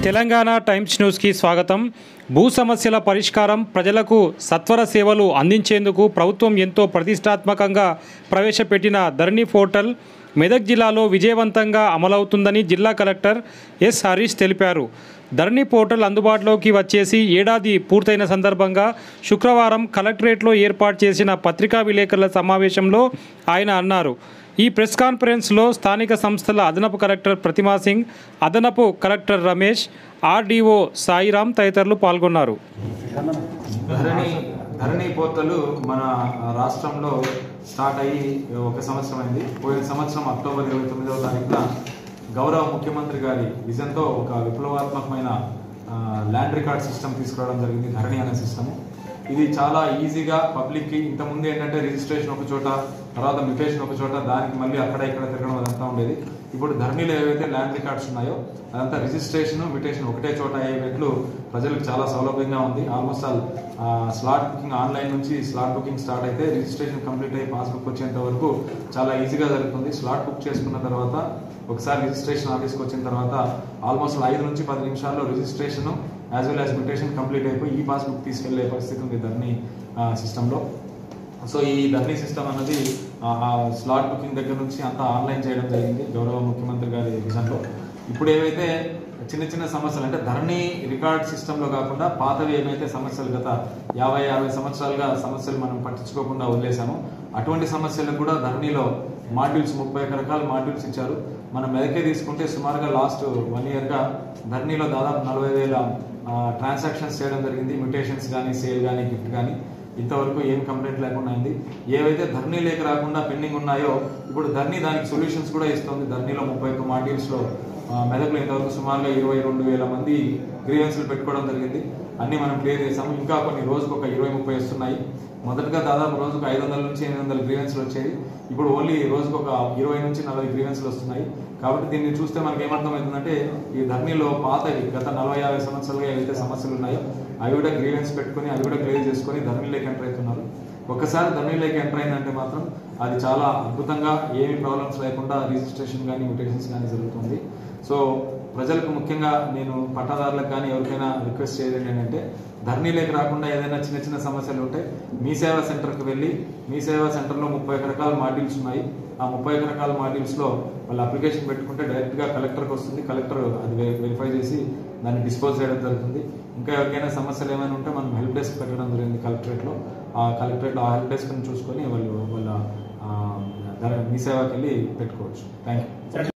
Telangana times న్యూస్కి స్వాగతం భూ సమస్యల పరిష్కారం ప్రజలకు సత్వర సేవలు అందించేందుకు ప్రభుత్వం ఎంతో ప్రతిష్టాత్మకంగా ప్రవేశపెట్టిన ధరణి పోర్టల్ మెదక్ జిల్లాలో విజయవంతంగా అమలవుతుందని జిల్లా కలెక్టర్ ఎస్ హరీష్ తెలిపారు ధరణి పోర్టల్ అందుబాటులోకి వచ్చేసి ఏడాది పూర్తయిన సందర్భంగా శుక్రవారం కలెక్టరేట్లో ఏర్పాటు చేసిన పత్రికా విలేకరుల సమావేశంలో ఆయన అన్నారు ఈ ప్రెస్ కాన్ఫరెన్స్లో స్థానిక సంస్థల అదనపు కలెక్టర్ ప్రతిమా సింగ్ అదనపు కలెక్టర్ రమేష్ ఆర్డీఓ సాయిరాం తదితరులు పాల్గొన్నారు ధరణి ధరణి పోర్టల్ మన రాష్ట్రంలో స్టార్ట్ అయ్యి ఒక సంవత్సరం అయింది పోయిన సంవత్సరం అక్టోబర్ ఇరవై తొమ్మిదవ తారీఖున గౌరవ ముఖ్యమంత్రి గారి విజన్తో ఒక విప్లవాత్మకమైన ఆ, ల్యాండ్ రికార్డ్ సిస్టమ్ తీసుకురావడం జరిగింది ధరణి అనే సిస్టమ్ ఇది చాలా ఈజీగా పబ్లిక్కి ఇంతకుముందు ఏంటంటే రిజిస్ట్రేషన్ ఒక చోట తర్వాత మ్యూటేషన్ ఒక చోట దానికి మళ్ళీ అక్కడ ఇక్కడ తిరగడం అదంతా ఉండేది ఇప్పుడు ధరణిలో ఏవైతే ల్యాండ్ రికార్డ్స్ ఉన్నాయో అదంతా రిజిస్ట్రేషన్ మ్యూటేషన్ ఒకటే చోట అయ్యేట్లు ప్రజలకు చాలా సౌలభ్యంగా ఉంది almost all slot booking online నుంచి స్లాట్ బుకింగ్ స్టార్ట్ అయితే రిజిస్ట్రేషన్ కంప్లీట్ అయ్యి పాస్బుక్ వచ్చేంత వరకు చాలా ఈజీగా జరుగుతుంది స్లాట్ బుక్ చేసుకున్న తర్వాత ఒకసారి రిజిస్ట్రేషన్ ఆఫీస్కి వచ్చిన తర్వాత ఆల్మోస్ట్ ఐదు నుంచి పది నిమిషాల్లో registration as well as mutation complete అయిపోయి ఈ పాస్బుక్ తీసుకెళ్లే పరిస్థితి ఉంది ధరణి సిస్టంలో సో ఈ ధరణి సిస్టమ్ అన్నది స్లాట్ బుకింగ్ దగ్గర నుంచి అంతా ఆన్లైన్ చేయడం జరిగింది గౌరవ ముఖ్యమంత్రి గారి విజన్లో ఇప్పుడు ఏవైతే చిన్న చిన్న సమస్యలు అంటే ధరణి రికార్డ్ సిస్టంలో కాకుండా పాతవి ఏమైతే సమస్యలు గత యాభై యాభై సంవత్సరాలుగా సమస్యలు మనం పట్టించుకోకుండా వదిలేసామో అటువంటి సమస్యలకు కూడా ధరణిలో మాడ్యూల్స్ ముప్పై ఒక రకాల మాడ్యూల్స్ ఇచ్చారు మనం మెదకే తీసుకుంటే సుమారుగా లాస్ట్ వన్ ఇయర్గా ధరణిలో దాదాపు నలభై వేల ట్రాన్సాక్షన్స్ చేయడం జరిగింది మ్యూటేషన్స్ కానీ సేల్ కానీ గిఫ్ట్ కానీ ఇంతవరకు ఏం కంప్లైంట్ లేకుండా అయింది ఏవైతే ధర్నీ లేక రాకుండా పెండింగ్ ఉన్నాయో ఇప్పుడు ధర్నీ దానికి సొల్యూషన్స్ కూడా ఇస్తుంది ధర్నీలో ముప్పై ఒక్క మాడ్యూల్స్లో మెదక్లో ఇంతవరకు సుమారుగా ఇరవై రెండు వేల మంది గ్రీవెన్స్లు పెట్టుకోవడం జరిగింది అన్ని మనం క్లియర్ చేసాము ఇంకా కొన్ని రోజుకు ఒక ఇరవై ముప్పై వస్తున్నాయి మొదటగా దాదాపు రోజుకు ఐదు వందల నుంచి ఎనిమిది వందల గ్రీవెన్స్లు వచ్చేది ఇప్పుడు ఓన్లీ రోజుకు ఒక ఇరవై నుంచి నలభై గ్రీవెన్స్లు వస్తున్నాయి కాబట్టి దీన్ని చూస్తే మనకి ఏమర్థమవుతుందంటే ఈ ధర్నీలో పాతవి గత నలభై యాభై సంవత్సరాలుగా ఏవైతే సమస్యలు ఉన్నాయో అవి కూడా గ్రీవెన్స్ పెట్టుకొని అవి కూడా క్లియర్ చేసుకొని ధర్నీలోకి ఎంటర్ అవుతున్నారు ఒక్కసారి ధర్నీలోకి ఎంటర్ అయిందంటే మాత్రం అది చాలా అద్భుతంగా ఏమి ప్రాబ్లమ్స్ లేకుండా రిజిస్ట్రేషన్ కానీ మ్యూటేషన్స్ కానీ జరుగుతుంది సో ప్రజలకు ముఖ్యంగా నేను పట్టాదారులకు కానీ ఎవరికైనా రిక్వెస్ట్ చేయలేదు ఏంటంటే ధర్నీలోకి రాకుండా ఏదైనా చిన్న చిన్న సమస్యలు ఉంటే మీ సేవా సెంటర్కి వెళ్ళి మీ సేవా సెంటర్లో ముప్పై ఒక రకాల మాడ్యూల్స్ ఉన్నాయి ఆ ముప్పై ఒక రకాల మాడ్యూల్స్లో వాళ్ళు అప్లికేషన్ పెట్టుకుంటే డైరెక్ట్గా కలెక్టర్కి వస్తుంది కలెక్టర్ అది వెరిఫై చేసి దాన్ని డిస్పోజ్ చేయడం జరుగుతుంది ఇంకా ఎవరికైనా సమస్యలు ఏమైనా ఉంటే మనం హెల్ప్ డెస్క్ పెట్టడం జరిగింది కలెక్టరేట్లో ఆ కలెక్టరేట్లో ఆ హెల్ప్ డెస్క్ని చూసుకొని వాళ్ళు వాళ్ళ ఆ, ధర మీ సేవకి వెళ్ళి పెట్టుకోవచ్చు థ్యాంక్ యూ